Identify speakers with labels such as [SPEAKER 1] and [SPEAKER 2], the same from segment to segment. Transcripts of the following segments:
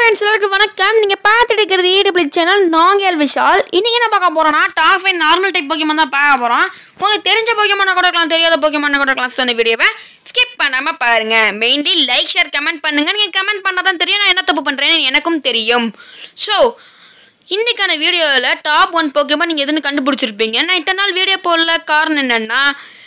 [SPEAKER 1] friends எல்லாருக்கும் வணக்கம் நீங்கள் பார்த்துட்டு இருக்கிறது ஏடபிள்யூ சேனல் நாங்கேல் விஷால் இன்னைக்கு என்ன பார்க்க போகிறோம்னா top five normal type Pokemon தான் பார்க்க போகிறோம் உங்களுக்கு தெரிஞ்ச போக்கியமான கூட இருக்கலாம் தெரியாத போக்கியமான கூட இருக்கலாம் ஸோ இந்த வீடியோவை ஸ்கிப் பண்ணாமல் பாருங்க மெயின்லி லைக் ஷேர் கமெண்ட் பண்ணுங்க நீங்கள் கமெண்ட் பண்ணால் தான் தெரியும் நான் என்ன தப்பு பண்ணுறேன்னு எனக்கும் தெரியும் ஸோ இன்னைக்கான வீடியோவில் டாப் ஒன் போக்கியமாக நீங்கள் எதுன்னு கண்டுபிடிச்சிருப்பீங்க நான் இத்தனை நாள் வீடியோ போடல காரணம் என்னென்னா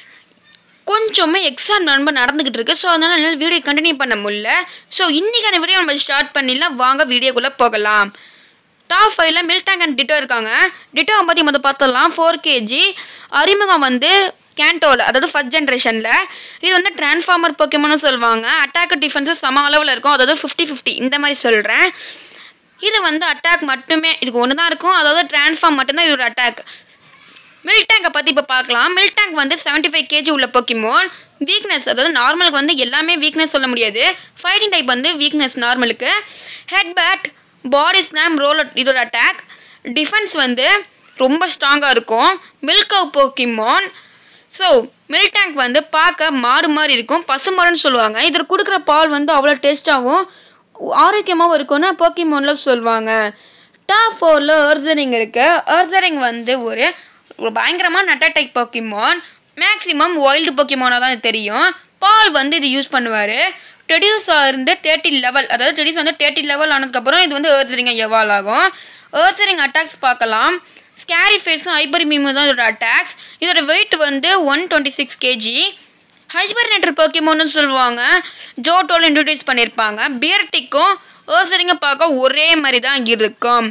[SPEAKER 1] கொஞ்சமே எக்ஸாம் ரொம்ப நடந்துக்கிட்டு இருக்கு ஸோ அதனால என்னால் வீடியோ கண்டினியூ பண்ண முடியல ஸோ இன்னைக்கான வீடியோ நம்ம ஸ்டார்ட் பண்ணிடலாம் வாங்க வீடியோக்குள்ளே போகலாம் டாப் ஃபைவ்ல மில்டாங் அண்ட் டிட்டோ இருக்காங்க டிட்டோவை பற்றி முதல் பார்த்துடலாம் ஃபோர் கேஜி அறிமுகம் வந்து கேண்டோவில் அதாவது ஃபர்ஸ்ட் ஜென்ரேஷனில் இது வந்து டிரான்ஸ்ஃபார்மர் போக்கியமானு சொல்லுவாங்க அட்டாக் டிஃபென்ஸு சம அளவில் இருக்கும் அதாவது ஃபிஃப்டி ஃபிஃப்டி இந்த மாதிரி சொல்கிறேன் இது வந்து அட்டாக் மட்டுமே இதுக்கு ஒன்று தான் இருக்கும் அதாவது டிரான்ஸ்ஃபார்ம் மட்டும்தான் இது ஒரு அட்டாக் மில்க் டேங்கை பற்றி இப்போ பார்க்கலாம் மில்க் டேங்க் வந்து செவன்ட்டி ஃபைவ் கேஜி உள்ள பொக்கிமோன் வீக்னஸ் அதாவது நார்மலுக்கு வந்து எல்லாமே வீக்னஸ் சொல்ல முடியாது ஃபைட்டிங் டைப் வந்து வீக்னஸ் நார்மலுக்கு headbutt body slam roll இதோட அட்டாக் டிஃபென்ஸ் வந்து ரொம்ப ஸ்ட்ராங்காக இருக்கும் மில்க் அவு போக்கிமோன் ஸோ மில்க் டேங்க் வந்து பார்க்க மாடு மாதிரி இருக்கும் பசுமாடுன்னு சொல்லுவாங்க இதில் கொடுக்குற பால் வந்து அவ்வளோ டேஸ்ட்டாகவும் ஆரோக்கியமாகவும் இருக்கும்னு போக்கிமோனில் சொல்லுவாங்க டாப் ஃபோரில் எர்சரிங் இருக்குது எர்சரிங் வந்து ஒரு ஒரு பயங்கரமான நட்ட டைப் போக்கிமான் மேக்ஸிமம் வைல்டு போக்கிமானாக தான் இது தெரியும் பால் வந்து இது யூஸ் பண்ணுவார் டெடியூஸாக இருந்து தேர்ட்டி லெவல் அதாவது டெடியூஸ் வந்து தேர்ட்டி லெவல் ஆனதுக்கப்புறம் இது வந்து ஏர்சரிங்காக எவால் ஆகும் ஏர்சரிங் அட்டாக்ஸ் பார்க்கலாம் ஸ்கேரி ஃபேஸும் ஹைபர் மீமும் தான் இதோட அட்டாக்ஸ் இதோட வெயிட் வந்து one twenty six KG hibernator போக்கிமோன்னு சொல்லுவாங்க ஜோட்டோல இன்ட்ரடியூஸ் பண்ணியிருப்பாங்க பியர்டிக்கும் ஏர்சரிங்க பார்க்க ஒரே மாதிரி தான் இருக்கும்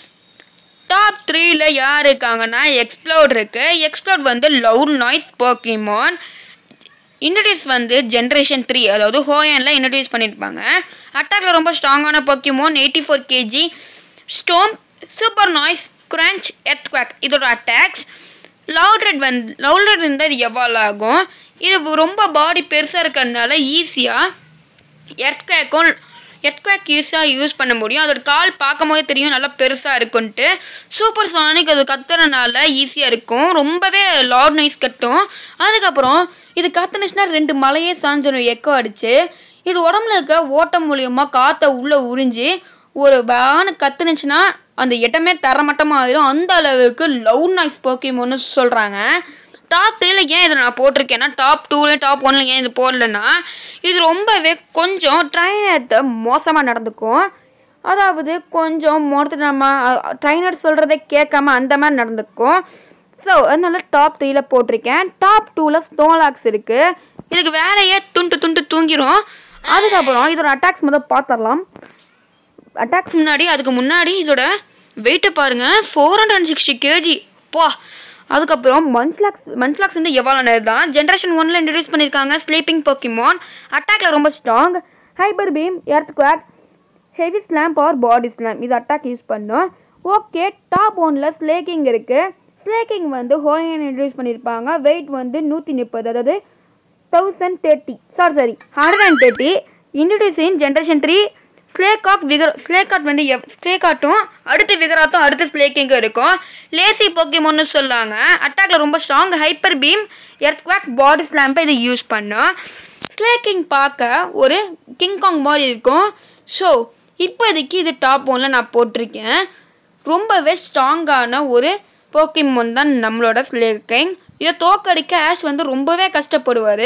[SPEAKER 1] டாப் த்ரீல யார் இருக்காங்கன்னா எக்ஸ்ப்ளோட் இருக்கு எக்ஸ்ப்ளோட் வந்து லவுட் நாய்ஸ் போக்கிமான் இன்ட்ரடியூஸ் வந்து ஜென்ரேஷன் த்ரீ அதாவது ஹோயனில் இன்ட்ரடியூஸ் பண்ணியிருப்பாங்க அட்டாக்ல ரொம்ப ஸ்ட்ராங்கான Pokemon eighty four KG stomp super noise crunch earthquake இதோட அட்டாக்ஸ் லவுட்ரெட் வந்து லவுட்ரெட் இருந்தால் இது எவால் ஆகும் இது ரொம்ப பாடி பெருசாக இருக்கிறதுனால ஈஸியாக எர்த்குவேக்கும் எர்த்குவேக் யூஸாக யூஸ் பண்ண முடியும் அதோட கால் பார்க்கும் போதே தெரியும் நல்லா பெருசாக இருக்குன்ட்டு சூப்பர் சானிக் அது கத்துறனால ஈஸியாக இருக்கும் ரொம்பவே லார்ட் நைஸ் கட்டும் அதுக்கப்புறம் இது கத்துனுச்சுன்னா ரெண்டு மலையே சாஞ்சிடும் எக்கோ அடிச்சு இது உடம்புல இருக்க ஓட்டம் மூலியமாக காற்றை உள்ளே உறிஞ்சி ஒரு பேனு கத்துனுச்சுன்னா அந்த இடமே தரமட்டமாக ஆயிரும் அந்த அளவுக்கு லவ் நாய்ஸ் போக்கிமோன்னு சொல்கிறாங்க டாப் த்ரீல ஏன் இதை நான் போட்டிருக்கேன்னா டாப் டூவில் டாப் ஒன்ல ஏன் இது போடலன்னா இது ரொம்பவே கொஞ்சம் ட்ரைனர்கிட்ட மோசமாக நடந்துக்கும் அதாவது கொஞ்சம் மொத்த நம்ம ட்ரைனர் சொல்கிறத கேட்காம அந்த மாதிரி நடந்துக்கும் ஸோ அதனால டாப் த்ரீல போட்டிருக்கேன் டாப் டூவில் ஸ்டோலாக்ஸ் இருக்குது இதுக்கு வேலையே துண்டு துண்டு தூங்கிரும் அதுக்கப்புறம் இதோட அட்டாக்ஸ் முதல் பார்த்துடலாம் அட்டாக்ஸ் முன்னாடி அதுக்கு முன்னாடி இதோட வெயிட்டை பாருங்கள் four hundred and sixty KG பா அதுக்கப்புறம் மன்ஸ்லாக்ஸ் மன்ஸ்லாக்ஸ் வந்து எவ்வளோ தான் ஜென்ரேஷன் ஒன்ல இன்ட்ரடியூஸ் பண்ணியிருக்காங்க ஸ்லீப்பிங் போக்கிமான் அட்டாக்ல ரொம்ப strong hyper beam earthquake heavy slam power body slam இது அட்டாக் யூஸ் பண்ணும் ஓகே டாப் ஒனில் ஸ்லேக்கிங் இருக்குது ஸ்லேக்கிங் வந்து ஹோயன் இன்ட்ரடியூஸ் பண்ணியிருப்பாங்க வெயிட் வந்து நூற்றி முப்பது அதாவது thousand thirty sorry sorry hundred and thirty introduce in generation three Slakoth vigor Slakoth வந்து எவ் ஸ்லேகாட்டும் அடுத்து விகராத்தும் அடுத்து ஸ்லேக்கிங்கும் இருக்கும் லேசி போக்கிமோன்னு சொல்லாங்க அட்டாக்ல ரொம்ப strong hyper beam earthquake body ஸ்லாம்பை இதை யூஸ் பண்ணும் ஸ்லேக்கிங் பார்க்க ஒரு கிங்காங் மாதிரி இருக்கும் ஸோ இப்போதைக்கு இது டாப் ஒன்ல நான் போட்டிருக்கேன் ரொம்பவே ஸ்ட்ராங்கான ஒரு போக்கிமோன் தான் நம்மளோட ஸ்லேக்கிங் இதை தோக்கடிக்க ஆஷ் வந்து ரொம்பவே கஷ்டப்படுவார்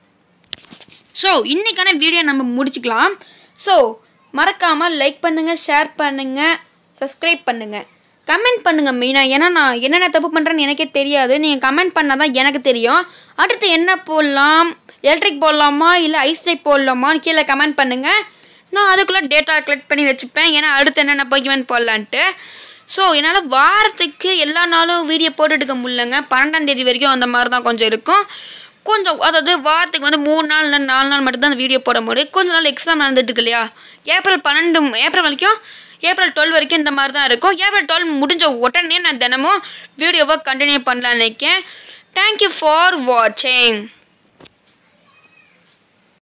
[SPEAKER 1] ஸோ இன்றைக்கான வீடியோ நம்ம முடிச்சுக்கலாம் ஸோ மறக்காமல் லைக் பண்ணுங்கள் ஷேர் பண்ணுங்கள் சப்ஸ்கிரைப் பண்ணுங்கள் கமெண்ட் பண்ணுங்கள் மெயினாக ஏன்னா நான் என்னென்ன தப்பு பண்ணுறேன்னு எனக்கே தெரியாது நீங்கள் கமெண்ட் பண்ணால் தான் எனக்கு தெரியும் அடுத்து என்ன போடலாம் எலக்ட்ரிக் போடலாமா இல்லை ஐஸ் டைப் போடலாமான்னு கீழே கமெண்ட் பண்ணுங்கள் நான் அதுக்குள்ளே டேட்டா கலெக்ட் பண்ணி வச்சுப்பேன் ஏன்னா அடுத்து என்னென்ன போய்க்குவேன் போடலான்ட்டு ஸோ என்னால் வாரத்துக்கு எல்லா நாளும் வீடியோ போட்டுட்டு இருக்க முடியலங்க பன்னெண்டாம் தேதி வரைக்கும் அந்த மாதிரி தான் கொஞ்சம் இருக்கும் கொஞ்சம் அதாவது வாரத்துக்கு வந்து மூணு நாள் இல்லை நாலு நாள் மட்டும் தான் அந்த வீடியோ போட முடியும் கொஞ்ச நாள் எக்ஸாம் நடந்துட்டு இருக்கு இல்லையா ஏப்ரல் பன்னெண்டு ஏப்ரல் வரைக்கும் ஏப்ரல் டுவெல் வரைக்கும் இந்த மாதிரி தான் இருக்கும் ஏப்ரல் டுவெல் முடிஞ்ச உடனே நான் தினமும் வீடியோவை கண்டினியூ பண்ணலான்னு நினைக்கேன் தேங்க்யூ ஃபார் வாட்சிங்